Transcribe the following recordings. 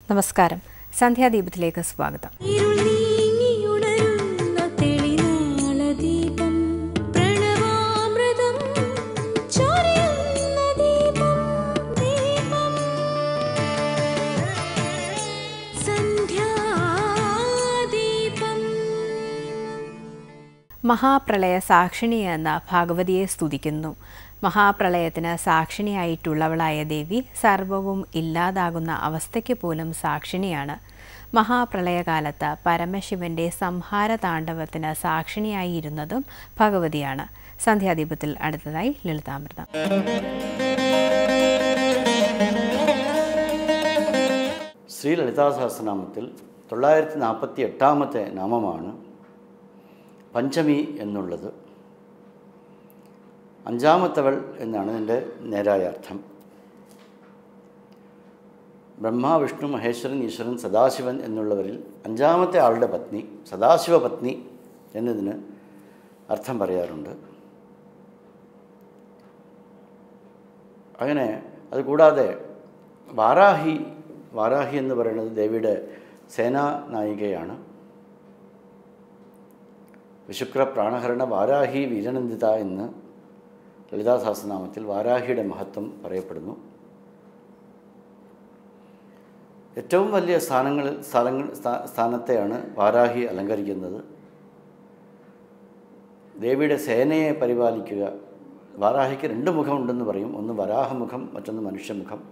നമസ്കാരം സന്ധ്യാദീപത്തിലേക്ക് സ്വാഗതം ഇരുൾ നീങ്ങിയുണരുന്ന തെളിനാളദീപം പ്രണവാമൃതം ചൊരിയുന്ന ദീപം ദീപം സന്ധ്യാദീപം മഹാപ്രളയ സാക്ഷിണി എന്ന ഭാഗവതിയെ സ്തുതിക്കുന്നു മഹാപ്രളയത്തിന് സാക്ഷിണിയായിട്ടുള്ളവളായ ദേവി സർവവും ഇല്ലാതാകുന്ന അവസ്ഥയ്ക്ക് പോലും സാക്ഷിണിയാണ് മഹാപ്രളയകാലത്ത് പരമശിവന്റെ സംഹാര താണ്ഡവത്തിന് സാക്ഷിണിയായിരുന്നതും ഭഗവതിയാണ് സന്ധ്യാദീപത്തിൽ അടുത്തതായി ലളിതാമൃതം ശ്രീ ലളിതാ സഹസ്രനാമത്തിൽ തൊള്ളായിരത്തി നാൽപ്പത്തി എട്ടാമത്തെ നാമമാണ് പഞ്ചമി എന്നുള്ളത് അഞ്ചാമത്തവൾ എന്നാണ് ഇതിൻ്റെ നേരായ അർത്ഥം ബ്രഹ്മ വിഷ്ണു മഹേശ്വരൻ ഈശ്വരൻ സദാശിവൻ എന്നുള്ളവരിൽ അഞ്ചാമത്തെ ആളുടെ പത്നി സദാശിവ പത്നി എന്നതിന് അർത്ഥം പറയാറുണ്ട് അങ്ങനെ അതുകൂടാതെ വാരാഹി വാരാഹി എന്ന് പറയുന്നത് ദേവിയുടെ സേനാ നായികയാണ് വിശുക്ര പ്രാണഹരണ വാരാഹി വീരനന്ദിത എന്ന് ലളിതാ സഹസ്രനാമത്തിൽ വാരാഹിയുടെ മഹത്വം പറയപ്പെടുന്നു ഏറ്റവും വലിയ സ്ഥാനങ്ങളിൽ സ്ഥലങ്ങൾ സ്ഥാ- സ്ഥാനത്തെയാണ് വാരാഹി അലങ്കരിക്കുന്നത് ദേവിയുടെ സേനയെ പരിപാലിക്കുക വാരാഹിക്ക് രണ്ട് മുഖമുണ്ടെന്ന് പറയും ഒന്ന് വരാഹമുഖം മറ്റൊന്ന് മനുഷ്യമുഖം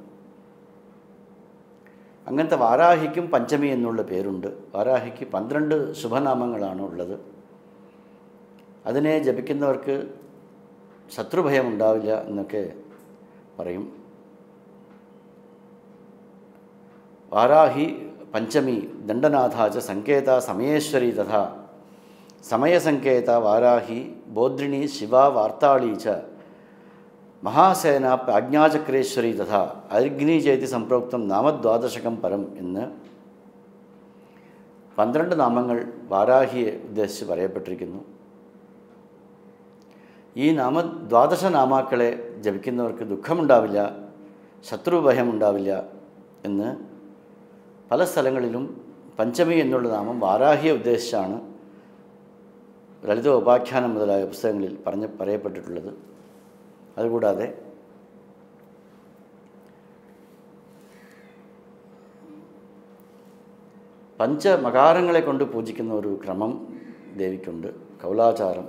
അങ്ങനത്തെ വാരാഹിക്കും പഞ്ചമി എന്നുള്ള പേരുണ്ട് വാരാഹിക്ക് പന്ത്രണ്ട് ശുഭനാമങ്ങളാണ് ഉള്ളത് അതിനെ ജപിക്കുന്നവർക്ക് ശത്രുഭയം ഉണ്ടാവില്ല എന്നൊക്കെ പറയും വാരാഹി പഞ്ചമി ദണ്ഡനാഥാച സങ്കേത സമയേശ്വരി തഥാ സമയസങ്കേത വാരാഹി ബോദ്രിണി ശിവ വാർത്താളി ച മഹാസേന പ്രാജ്ഞാചക്രേശ്വരി തഥാ അഗ്നി ചേതി സംപ്രോക്തം നാമദ്വാദശകം പരം എന്ന് പന്ത്രണ്ട് നാമങ്ങൾ വാരാഹിയെ ഉദ്ദേശിച്ച് പറയപ്പെട്ടിരിക്കുന്നു ഈ നാമ ദ്വാദശ നാമാക്കളെ ജപിക്കുന്നവർക്ക് ദുഃഖമുണ്ടാവില്ല ശത്രുഭയം ഉണ്ടാവില്ല എന്ന് പല സ്ഥലങ്ങളിലും പഞ്ചമി എന്നുള്ള നാമം വാരാഹിയെ ഉദ്ദേശിച്ചാണ് ലളിത ഉപാഖ്യാനം മുതലായ പുസ്തകങ്ങളിൽ പറഞ്ഞ് പറയപ്പെട്ടിട്ടുള്ളത് അതുകൂടാതെ പഞ്ചമകാരങ്ങളെ കൊണ്ട് പൂജിക്കുന്ന ഒരു ക്രമം ദേവിക്കുണ്ട് കൗലാചാരം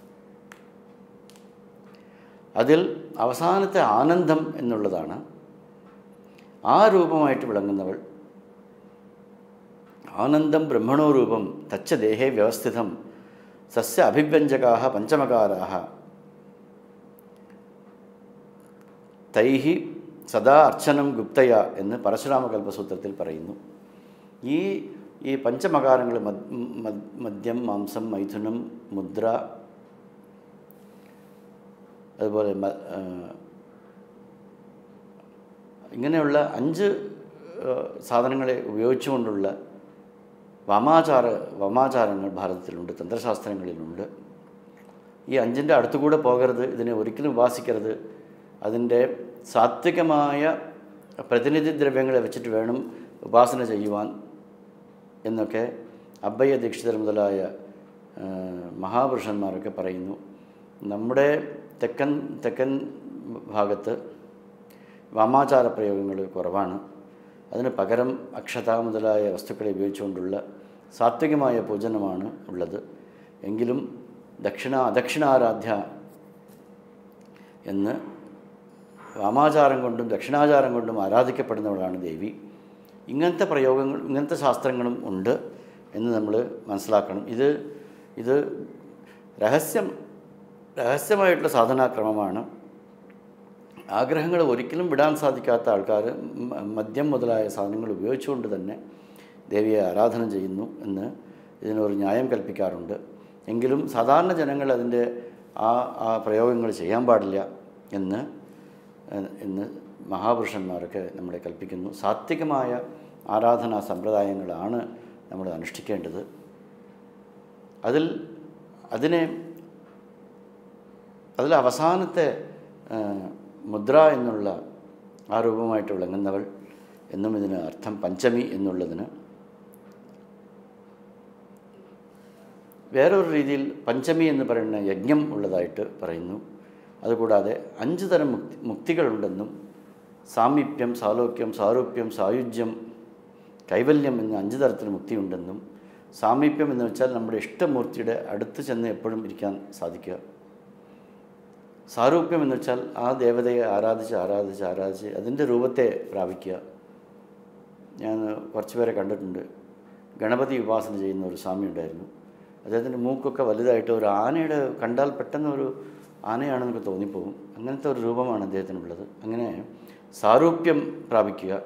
അതിൽ അവസാനത്തെ ആനന്ദം എന്നുള്ളതാണ് ആ രൂപമായിട്ട് വിളങ്ങുന്നവൾ ആനന്ദം ബ്രഹ്മണോ രൂപം തച്ച ദേഹേ വ്യവസ്ഥിതം സസ്യ അഭിവ്യഞ്ജകാ പഞ്ചമകാരാ തൈഹി സദാ അർച്ചനം ഗുപ്തയ എന്ന് പരശുരാമ കൽപ്പസൂത്രത്തിൽ പറയുന്നു ഈ ഈ പഞ്ചമകാരങ്ങൾ മദ് മദ് മദ്യം മാംസം മൈഥുനം മുദ്ര അതുപോലെ മ- ആ, ഇങ്ങനെയുള്ള അഞ്ച് ആ, സാധനങ്ങളെ ഉപയോഗിച്ചുകൊണ്ടുള്ള വാമാചാര വാമാചാരങ്ങൾ ഭാരതത്തിലുണ്ട് തന്ത്രശാസ്ത്രങ്ങളിലുണ്ട് ഈ അഞ്ചിൻ്റെ അടുത്തുകൂടെ പോകരുത് ഇതിനെ ഒരിക്കലും ഉപാസിക്കരുത് അതിൻ്റെ സാത്വികമായ പ്രതിനിധി ദ്രവ്യങ്ങളെ വെച്ചിട്ട് വേണം ഉപാസന ചെയ്യുവാൻ എന്നൊക്കെ അഭയ ദീക്ഷിതർ മുതലായ ആ, മഹാപുരുഷന്മാരൊക്കെ പറയുന്നു നമ്മുടെ തെക്കൻ തെക്കൻ ഭാഗത്ത് വാമാചാര പ്രയോഗങ്ങൾ കുറവാണ് അതിന് പകരം അക്ഷത മുതലായ വസ്തുക്കളെ ഉപയോഗിച്ചുകൊണ്ടുള്ള സാത്വികമായ പൂജനമാണ് ഉള്ളത് എങ്കിലും ദക്ഷിണ അദക്ഷിണാരാധ്യ എന്ന് വാമാചാരം കൊണ്ടും ദക്ഷിണാചാരം കൊണ്ടും ആരാധിക്കപ്പെടുന്നവളാണ് ദേവി ഇങ്ങനത്തെ പ്രയോഗങ്ങൾ ഇങ്ങനത്തെ ശാസ്ത്രങ്ങളും ഉണ്ട് എന്ന് നമ്മൾ മനസ്സിലാക്കണം ഇത് ഇത് രഹസ്യം രഹസ്യമായിട്ടുള്ള സാധനാക്രമമാണ് ആഗ്രഹങ്ങൾ ഒരിക്കലും വിടാൻ സാധിക്കാത്ത ആൾക്കാർ മ- മദ്യം മുതലായ സാധനങ്ങൾ ഉപയോഗിച്ചുകൊണ്ട് തന്നെ ദേവിയെ ആരാധന ചെയ്യുന്നു എന്ന് ഇതിനൊരു ന്യായം കൽപ്പിക്കാറുണ്ട് എങ്കിലും സാധാരണ ജനങ്ങൾ അതിൻ്റെ ആ ആ പ്രയോഗങ്ങൾ ചെയ്യാൻ പാടില്ല എന്ന് ഏഹ്, എന്ന് മഹാപുരുഷന്മാരൊക്കെ നമ്മളെ കൽപ്പിക്കുന്നു സാത്വികമായ ആരാധനാ സമ്പ്രദായങ്ങളാണ് നമ്മൾ അനുഷ്ഠിക്കേണ്ടത് അതിൽ അതിനെ അതിൽ അവസാനത്തെ ആ, മുദ്ര എന്നുള്ള ആ രൂപമായിട്ട് വിളങ്ങുന്നവൾ എന്നും ഇതിന് അർത്ഥം പഞ്ചമി എന്നുള്ളതിന് വേറൊരു രീതിയിൽ പഞ്ചമി എന്ന് പറയുന്ന യജ്ഞം ഉള്ളതായിട്ട് പറയുന്നു അതുകൂടാതെ അഞ്ച് തരം മുക്തി മുക്തികളുണ്ടെന്നും സാമീപ്യം സാലോക്യം സാരൂപ്യം സായുജ്യം കൈവല്യം എന്ന അഞ്ച് തരത്തിൽ മുക്തിയുണ്ടെന്നും സാമീപ്യം എന്ന് വെച്ചാൽ നമ്മുടെ ഇഷ്ടമൂർത്തിയുടെ അടുത്ത് ചെന്ന് എപ്പോഴും ഇരിക്കാൻ സാധിക്കുക സാരൂപ്യം എന്ന് വെച്ചാൽ ആ ദേവതയെ ആരാധിച്ച് ആരാധിച്ച് ആരാധിച്ച് അതിൻ്റെ രൂപത്തെ പ്രാപിക്കുക ഞാൻ കുറച്ച് പേരെ കണ്ടിട്ടുണ്ട് ഗണപതി ഉപാസന ചെയ്യുന്ന ഒരു സ്വാമി ഉണ്ടായിരുന്നു അദ്ദേഹത്തിൻ്റെ മൂക്കൊക്കെ വലുതായിട്ട് ഒരു ആനയുടെ കണ്ടാൽ പെട്ടെന്ന് ഒരു ആനയാണെന്നൊക്കെ തോന്നിപ്പോകും അങ്ങനത്തെ ഒരു രൂപമാണ് അദ്ദേഹത്തിനുള്ളത് അങ്ങനെ സാരൂപ്യം പ്രാപിക്കുക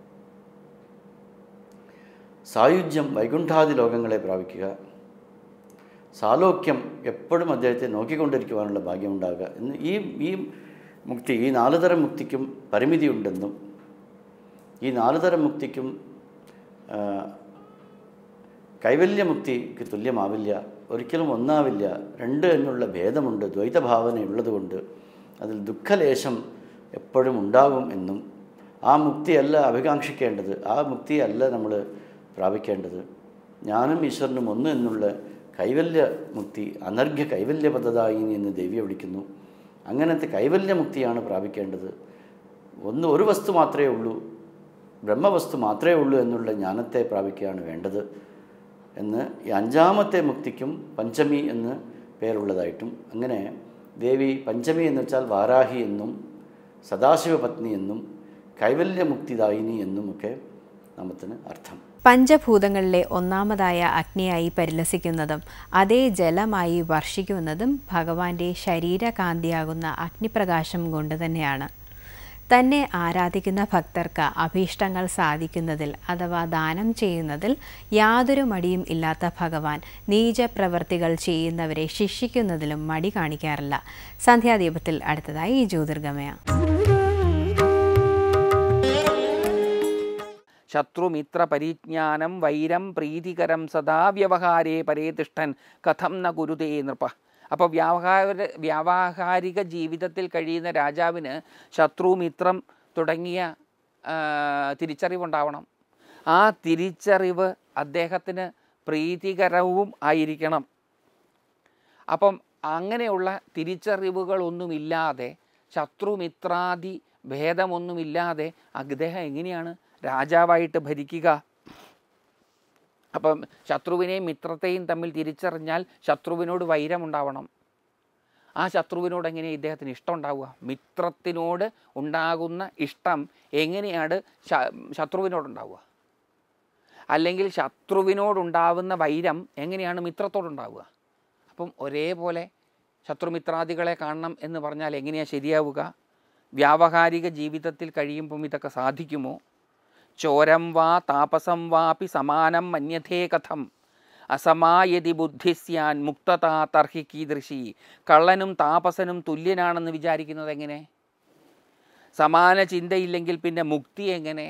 സായുജ്യം വൈകുണ്ഠാദി ലോകങ്ങളെ പ്രാപിക്കുക സാലോക്യം എപ്പോഴും അദ്ദേഹത്തെ നോക്കിക്കൊണ്ടിരിക്കുവാനുള്ള ഭാഗ്യമുണ്ടാകുക എന്ന് ഈ ഈ മുക്തി ഈ നാല് തരം മുക്തിക്കും പരിമിതിയുണ്ടെന്നും ഈ നാല് തരം മുക്തിക്കും ആ, കൈവല്യമുക്തിക്ക് തുല്യമാവില്ല ഒരിക്കലും ഒന്നാവില്ല രണ്ട് എന്നുള്ള ഭേദമുണ്ട് ദ്വൈതഭാവനയുള്ളതുകൊണ്ട് അതിൽ ദുഃഖലേശം എപ്പോഴും ഉണ്ടാകും എന്നും ആ മുക്തിയല്ല അഭികാംക്ഷിക്കേണ്ടത് ആ മുക്തിയല്ല നമ്മൾ പ്രാപിക്കേണ്ടത് ഞാനും ഈശ്വരനും ഒന്ന് എന്നുള്ള കൈവല്യ മുക്തി അനർഘ്യ കൈവല്യ പദ്ധതായിനി എന്ന് ദേവിയെ വിളിക്കുന്നു അങ്ങനത്തെ കൈവല്യമുക്തിയാണ് പ്രാപിക്കേണ്ടത് ഒന്ന് ഒരു വസ്തു മാത്രമേ ഉള്ളൂ ബ്രഹ്മവസ്തു മാത്രമേ ഉള്ളൂ എന്നുള്ള ജ്ഞാനത്തെ പ്രാപിക്കുകയാണ് വേണ്ടത് എന്ന് ഈ അഞ്ചാമത്തെ മുക്തിക്കും പഞ്ചമി എന്ന് പേരുള്ളതായിട്ടും അങ്ങനെ ദേവി പഞ്ചമി എന്ന് വെച്ചാൽ വാരാഹി എന്നും സദാശിവപത്നി എന്നും കൈവല്യമുക്തിദായിനി എന്നുമൊക്കെ നാമത്തിന് അർത്ഥം പഞ്ചഭൂതങ്ങളിലെ ഒന്നാമതായ അഗ്നിയായി പരിലസിക്കുന്നതും അതേ ജലമായി വർഷിക്കുന്നതും ഭഗവാന്റെ ശരീരകാന്തിയാകുന്ന അഗ്നിപ്രകാശം കൊണ്ട് തന്നെയാണ് തന്നെ ആരാധിക്കുന്ന ഭക്തർക്ക് അഭീഷ്ടങ്ങൾ സാധിക്കുന്നതിൽ അഥവാ ദാനം ചെയ്യുന്നതിൽ യാതൊരു മടിയും ഇല്ലാത്ത ഭഗവാൻ നീചപ്രവർത്തികൾ ചെയ്യുന്നവരെ ശിക്ഷിക്കുന്നതിലും മടി കാണിക്കാറില്ല സന്ധ്യാദീപത്തിൽ അടുത്തതായി ഈ ജ്യോതിർഗമയ ശത്രുമിത്ര പരിജ്ഞാനം വൈരം പ്രീതികരം സദാ വ്യവഹാരേ പരേതിഷ്ഠൻ കഥം ന ഗുരുതേ നൃപ അപ്പോൾ വ്യാവഹാര വ്യാവഹാരിക ജീവിതത്തിൽ കഴിയുന്ന രാജാവിന് ശത്രു മിത്രം തുടങ്ങിയ ആ, തിരിച്ചറിവുണ്ടാവണം ആ തിരിച്ചറിവ് അദ്ദേഹത്തിന് പ്രീതികരവും ആയിരിക്കണം അപ്പം അങ്ങനെയുള്ള തിരിച്ചറിവുകളൊന്നുമില്ലാതെ ശത്രുമിത്രാദി ഭേദമൊന്നുമില്ലാതെ അദ്ദേഹം എങ്ങനെയാണ് രാജാവായിട്ട് ഭരിക്കുക അപ്പം ശത്രുവിനെയും മിത്രത്തെയും തമ്മിൽ തിരിച്ചറിഞ്ഞാൽ ശത്രുവിനോട് വൈരമുണ്ടാവണം ആ ശത്രുവിനോട് എങ്ങനെ ഇദ്ദേഹത്തിന് ഇഷ്ടം ഉണ്ടാവുക മിത്രത്തിനോട് ഉണ്ടാകുന്ന ഇഷ്ടം എങ്ങനെയാണ് ശ- ശത്രുവിനോടുണ്ടാവുക അല്ലെങ്കിൽ ശത്രുവിനോടുണ്ടാവുന്ന വൈരം എങ്ങനെയാണ് മിത്രത്തോടുണ്ടാവുക അപ്പം ഒരേപോലെ ശത്രുമിത്രാദികളെ കാണണം എന്ന് പറഞ്ഞാൽ എങ്ങനെയാണ് ശരിയാവുക വ്യാവഹാരിക ജീവിതത്തിൽ കഴിയുമ്പം ഇതൊക്കെ സാധിക്കുമോ ചോരം വാ താപസം വാപി സമാനം മന്യഥേ കഥം അസമായതി ബുദ്ധിസ്യാൻ മുക്തതാ തർഹി കീദൃശി കള്ളനും താപസനും തുല്യനാണെന്ന് വിചാരിക്കുന്നത് എങ്ങനെ സമാന ചിന്തയില്ലെങ്കിൽ പിന്നെ മുക്തി എങ്ങനെ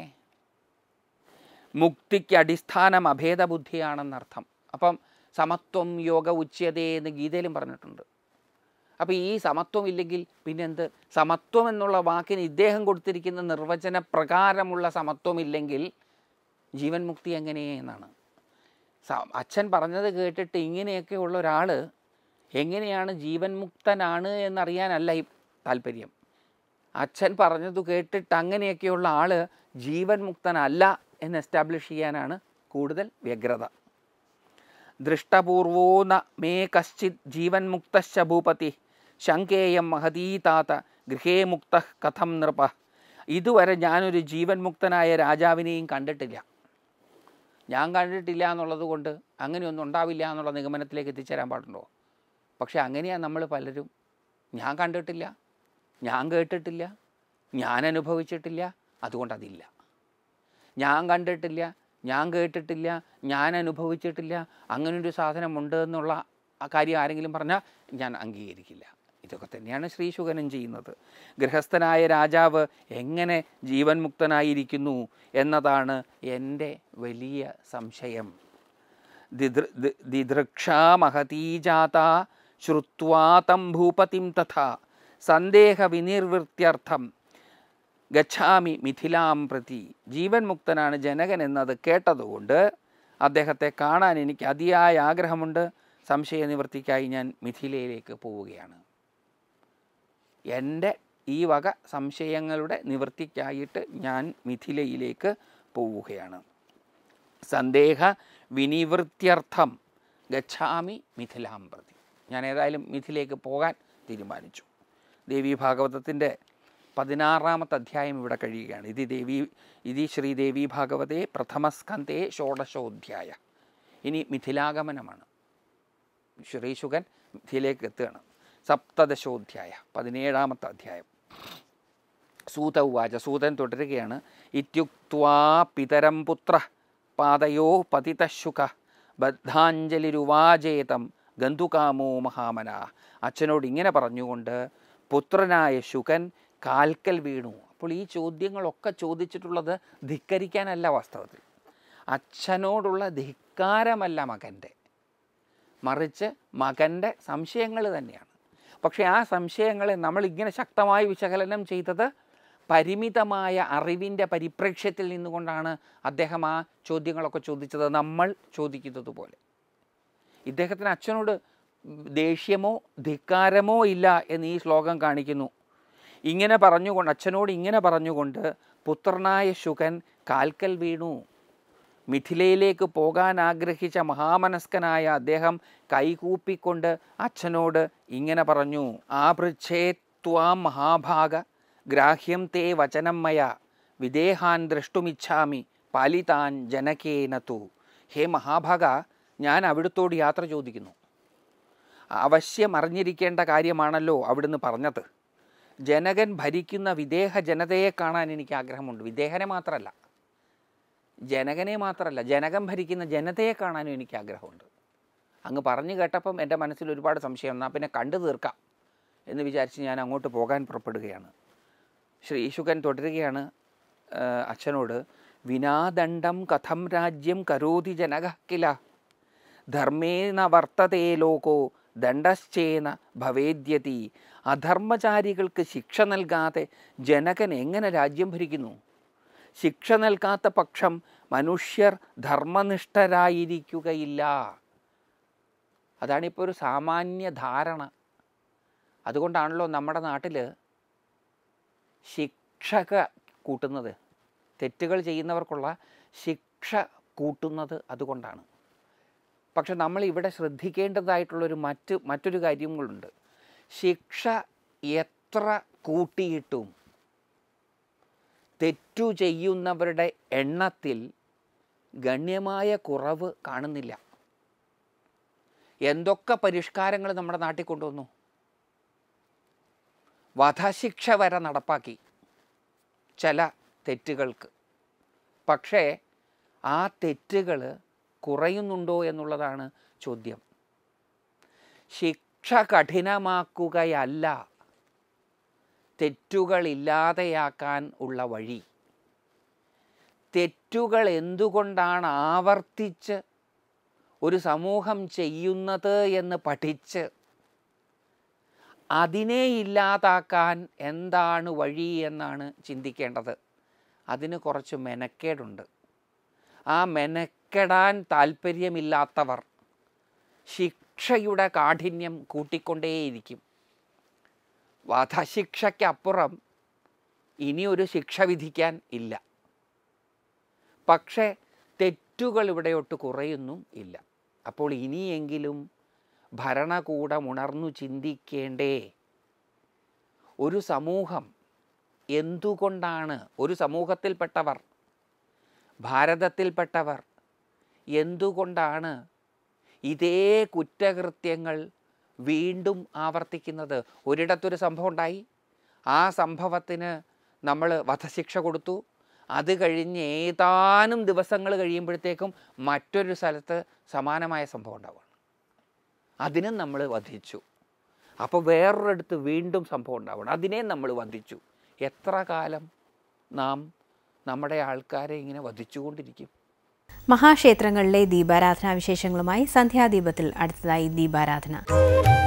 മുക്തിക്ക് അടിസ്ഥാനം അഭേദബുദ്ധിയാണെന്നർത്ഥം അപ്പം സമത്വം യോഗ ഉച്യതേ എന്ന് ഗീതയിലും പറഞ്ഞിട്ടുണ്ട് അപ്പോൾ ഈ സമത്വം ഇല്ലെങ്കിൽ പിന്നെന്ത് സമത്വം എന്നുള്ള വാക്കിന് ഇദ്ദേഹം കൊടുത്തിരിക്കുന്ന നിർവചന പ്രകാരമുള്ള സമത്വം ഇല്ലെങ്കിൽ ജീവൻ മുക്തി എങ്ങനെ എന്നാണ് സ- അച്ഛൻ പറഞ്ഞത് കേട്ടിട്ട് ഇങ്ങനെയൊക്കെ ഉള്ള ഒരാൾ എങ്ങനെയാണ് ജീവൻ മുക്തനാണ് എന്നറിയാനല്ല ഈ താല്പര്യം അച്ഛൻ പറഞ്ഞത് കേട്ടിട്ട് അങ്ങനെയൊക്കെയുള്ള ആൾ ജീവൻ മുക്തനല്ല എന്ന് എസ്റ്റാബ്ലിഷ് ചെയ്യാനാണ് കൂടുതൽ വ്യഗ്രത ദൃഷ്ടപൂർവോ ന മേ കശ്ചിത് ജീവൻ മുക്തശ്ച ഭൂപതി ശങ്കേയം മഹതീതാത ഗൃഹേ മുക്ത കഥം നൃപ ഇതുവരെ ഞാനൊരു ജീവൻ മുക്തനായ രാജാവിനെയും കണ്ടിട്ടില്ല ഞാൻ കണ്ടിട്ടില്ല എന്നുള്ളത് കൊണ്ട് അങ്ങനെയൊന്നും ഉണ്ടാവില്ല എന്നുള്ള നിഗമനത്തിലേക്ക് എത്തിച്ചേരാൻ പാടുണ്ടോ പക്ഷെ അങ്ങനെയാണ് നമ്മൾ പലരും ഞാൻ കണ്ടിട്ടില്ല ഞാൻ കേട്ടിട്ടില്ല ഞാൻ അനുഭവിച്ചിട്ടില്ല അതുകൊണ്ട് അതില്ല ഞാൻ കണ്ടിട്ടില്ല ഞാൻ കേട്ടിട്ടില്ല ഞാൻ അനുഭവിച്ചിട്ടില്ല അങ്ങനൊരു സാധനമുണ്ട് എന്നുള്ള ആ കാര്യം ആരെങ്കിലും പറഞ്ഞാൽ ഞാൻ അംഗീകരിക്കില്ല ഇതൊക്കെ തന്നെയാണ് ശ്രീശുഖനും ചെയ്യുന്നത് ഗൃഹസ്ഥനായ രാജാവ് എങ്ങനെ ജീവൻ മുക്തനായിരിക്കുന്നു എന്നതാണ് എൻ്റെ വലിയ സംശയം ദിദൃ- ദി- ദിദൃക്ഷാ മഹതീജാത ശ്രുത്വാ തം ഭൂപതിം തഥാ സന്ദേഹ വിനിർവൃത്യർത്ഥം ഗച്ഛാമി മിഥിലാം പ്രതി ജീവൻ മുക്തനാണ് ജനകൻ എന്നത് കേട്ടതുകൊണ്ട് അദ്ദേഹത്തെ കാണാൻ എനിക്ക് അതിയായ ആഗ്രഹമുണ്ട് സംശയ നിവൃത്തിക്കായി ഞാൻ മിഥിലയിലേക്ക് പോവുകയാണ് എൻ്റെ ഈ വക സംശയങ്ങളുടെ നിവൃത്തിക്കായിട്ട് ഞാൻ മിഥിലയിലേക്ക് പോവുകയാണ് സന്ദേഹ വിനിവൃത്യർത്ഥം ഗച്ഛാമി മിഥിലാം പ്രതി ഞാൻ ഏതായാലും മിഥിലേക്ക് പോകാൻ തീരുമാനിച്ചു ദേവി ഭാഗവതത്തിൻ്റെ പതിനാറാമത്തെ അധ്യായം ഇവിടെ കഴിയുകയാണ് ഇത് ദേവി ഇത് ശ്രീദേവി ഭാഗവതേ പ്രഥമസ്കന്ധേ ഷോഡശോധ്യായ ഇനി മിഥിലാഗമനമാണ് ശ്രീശുഖൻ മിഥിലേക്ക് എത്തുകയാണ് സപ്തദശോധ്യായ പതിനേഴാമത്തെ അധ്യായം സൂത ഉവാച സൂതൻ തുടരുകയാണ് ഇത്യുക്വാ പിതരം പുത്ര പാതയോ പതിതശുക ബദ്ധാഞ്ജലിരുവാചേതം ഗന്ധുകാമോ മഹാമന അച്ഛനോട് ഇങ്ങനെ പറഞ്ഞുകൊണ്ട് പുത്രനായ ശുകൻ കാൽക്കൽ വീണു അപ്പോൾ ഈ ചോദ്യങ്ങളൊക്കെ ചോദിച്ചിട്ടുള്ളത് ധിക്കരിക്കാനല്ല വാസ്തവത്തിൽ അച്ഛനോടുള്ള ധിക്കാരമല്ല മകൻ്റെ മറിച്ച് മകൻ്റെ സംശയങ്ങൾ തന്നെയാണ് പക്ഷേ ആ സംശയങ്ങളെ നമ്മൾ ഇങ്ങനെ ശക്തമായി വിശകലനം ചെയ്തത് പരിമിതമായ അറിവിൻ്റെ പരിപ്രേക്ഷ്യത്തിൽ നിന്നുകൊണ്ടാണ് അദ്ദേഹം ആ ചോദ്യങ്ങളൊക്കെ ചോദിച്ചത് നമ്മൾ ചോദിക്കുന്നത് പോലെ ഇദ്ദേഹത്തിന് അച്ഛനോട് ദേഷ്യമോ ധിക്കാരമോ ഇല്ല എന്ന് ഈ ശ്ലോകം കാണിക്കുന്നു ഇങ്ങനെ പറഞ്ഞുകൊണ്ട് അച്ഛനോട് ഇങ്ങനെ പറഞ്ഞുകൊണ്ട് പുത്രനായ ശുകൻ കാൽക്കൽ വീണു മിഥിലയിലേക്ക് പോകാൻ ആഗ്രഹിച്ച മഹാമനസ്കനായ അദ്ദേഹം കൈകൂപ്പിക്കൊണ്ട് അച്ഛനോട് ഇങ്ങനെ പറഞ്ഞു ആപൃച്ഛേ ത്വാം മഹാഭാഗ ഗ്രാഹ്യം തേ വചനം മയ വിദേഹാൻ ദ്രഷ്ടുമിച്ഛാമി പാലിതാൻ ജനകേന തു ഹേ മഹാഭാഗ ഞാൻ അവിടുത്തോട് യാത്ര ചോദിക്കുന്നു അവശ്യം അറിഞ്ഞിരിക്കേണ്ട കാര്യമാണല്ലോ അവിടുന്ന് പറഞ്ഞത് ജനകൻ ഭരിക്കുന്ന വിദേഹ ജനതയെ കാണാൻ എനിക്ക് ആഗ്രഹമുണ്ട് വിദേഹനെ മാത്രമല്ല ജനകനെ മാത്രമല്ല ജനകൻ ഭരിക്കുന്ന ജനതയെ കാണാനും എനിക്ക് ആഗ്രഹമുണ്ട് അങ്ങ് പറഞ്ഞു കേട്ടപ്പം എൻ്റെ മനസ്സിൽ ഒരുപാട് സംശയം എന്നാൽ പിന്നെ കണ്ടു തീർക്കാം എന്ന് വിചാരിച്ച് ഞാൻ അങ്ങോട്ട് പോകാൻ പുറപ്പെടുകയാണ് ശ്രീശുഖൻ തുടരുകയാണ് ആ, അച്ഛനോട് വിനാദണ്ഡം കഥം രാജ്യം കരോതി ജനക കില ധർമ്മേന വർത്തതേ ലോകോ ദണ്ഡശ്ചേന ഭവേദ്യതി അധർമ്മചാരികൾക്ക് ശിക്ഷ നൽകാതെ ജനകൻ എങ്ങനെ രാജ്യം ഭരിക്കുന്നു ശിക്ഷ നൽകാത്ത പക്ഷം മനുഷ്യർ ധർമ്മനിഷ്ഠരായിരിക്കുകയില്ല അതാണിപ്പോൾ ഒരു സാമാന്യ ധാരണ അതുകൊണ്ടാണല്ലോ നമ്മുടെ നാട്ടിൽ ശിക്ഷക കൂട്ടുന്നത് തെറ്റുകൾ ചെയ്യുന്നവർക്കുള്ള ശിക്ഷ കൂട്ടുന്നത് അതുകൊണ്ടാണ് പക്ഷെ നമ്മൾ ഇവിടെ ശ്രദ്ധിക്കേണ്ടതായിട്ടുള്ളൊരു മറ്റ് മറ്റൊരു കാര്യങ്ങളുണ്ട് ശിക്ഷ എത്ര കൂട്ടിയിട്ടും തെറ്റു ചെയ്യുന്നവരുടെ എണ്ണത്തിൽ ഗണ്യമായ കുറവ് കാണുന്നില്ല എന്തൊക്കെ പരിഷ്കാരങ്ങൾ നമ്മുടെ നാട്ടിൽ കൊണ്ടുവന്നു വധശിക്ഷ വരെ നടപ്പാക്കി ചില തെറ്റുകൾക്ക് പക്ഷേ ആ തെറ്റുകൾ കുറയുന്നുണ്ടോ എന്നുള്ളതാണ് ചോദ്യം ശിക്ഷ കഠിനമാക്കുകയല്ല തെറ്റുകൾ ഇല്ലാതെയാക്കാൻ ഉള്ള വഴി തെറ്റുകൾ എന്തുകൊണ്ടാണ് ആവർത്തിച്ച് ഒരു സമൂഹം ചെയ്യുന്നത് എന്ന് പഠിച്ച് അതിനെ ഇല്ലാതാക്കാൻ എന്താണ് വഴി എന്നാണ് ചിന്തിക്കേണ്ടത് അതിന് കുറച്ച് മെനക്കേടുണ്ട് ആ മെനക്കെടാൻ താല്പര്യമില്ലാത്തവർ ശിക്ഷയുടെ കാഠിന്യം കൂട്ടിക്കൊണ്ടേയിരിക്കും വധശിക്ഷയ്ക്കപ്പുറം ഇനി ഒരു ശിക്ഷ വിധിക്കാൻ ഇല്ല പക്ഷേ തെറ്റുകൾ ഇവിടെയൊട്ട് കുറയുന്നും ഇല്ല അപ്പോൾ ഇനിയെങ്കിലും ഭരണകൂടം ഉണർന്നു ചിന്തിക്കേണ്ടേ ഒരു സമൂഹം എന്തുകൊണ്ടാണ് ഒരു സമൂഹത്തിൽപ്പെട്ടവർ ഭാരതത്തിൽപ്പെട്ടവർ എന്തുകൊണ്ടാണ് ഇതേ കുറ്റകൃത്യങ്ങൾ വീണ്ടും ആവർത്തിക്കുന്നത് ഒരിടത്തൊരു സംഭവം ഉണ്ടായി ആ സംഭവത്തിന് നമ്മൾ വധശിക്ഷ കൊടുത്തു അത് കഴിഞ്ഞ് ഏതാനും ദിവസങ്ങൾ കഴിയുമ്പോഴത്തേക്കും മറ്റൊരു സ്ഥലത്ത് സമാനമായ സംഭവം ഉണ്ടാവുകയാണ് അതിനും നമ്മൾ വധിച്ചു അപ്പോൾ വേറൊരിടത്ത് വീണ്ടും സംഭവം ഉണ്ടാവണം അതിനെ നമ്മൾ വധിച്ചു എത്ര കാലം നാം നമ്മുടെ ആൾക്കാരെ ഇങ്ങനെ വധിച്ചുകൊണ്ടിരിക്കും മഹാക്ഷേത്രങ്ങളിലെ ദീപാരാധനാ വിശേഷങ്ങളുമായി സന്ധ്യാദീപത്തിൽ അടുത്തതായി ദീപാരാധന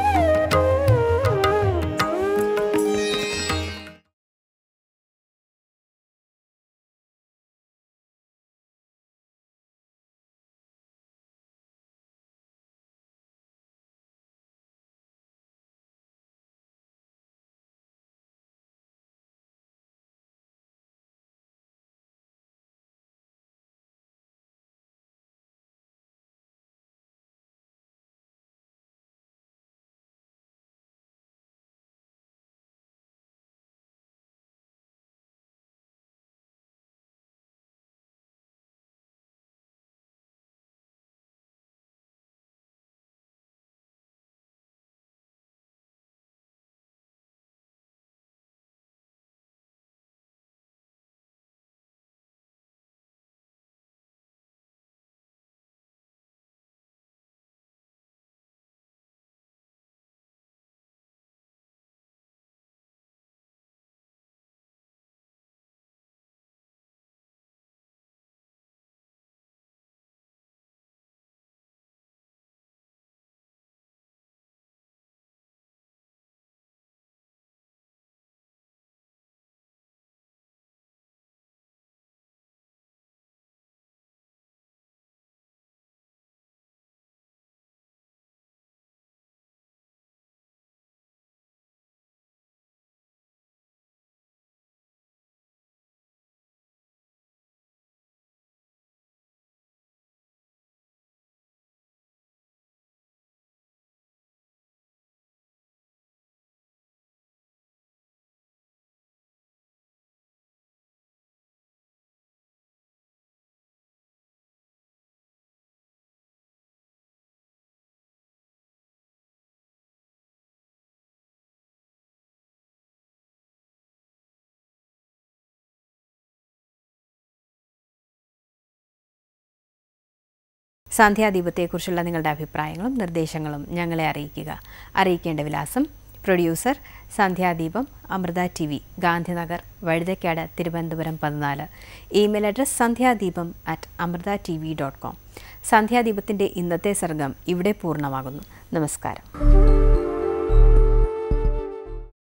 സന്ധ്യാദീപത്തെക്കുറിച്ചുള്ള നിങ്ങളുടെ അഭിപ്രായങ്ങളും നിർദ്ദേശങ്ങളും ഞങ്ങളെ അറിയിക്കുക അറിയിക്കേണ്ട വിലാസം producer Sandhyadeepam Amrita T V Gandhinagar Vazhuthacaud Thiruvananthapuram പതിനാല് email address Sandhyadeepam at Amrita T V dot com സന്ധ്യാദീപത്തിൻ്റെ ഇന്നത്തെ സർഗം ഇവിടെ പൂർണ്ണമാകുന്നു നമസ്കാരം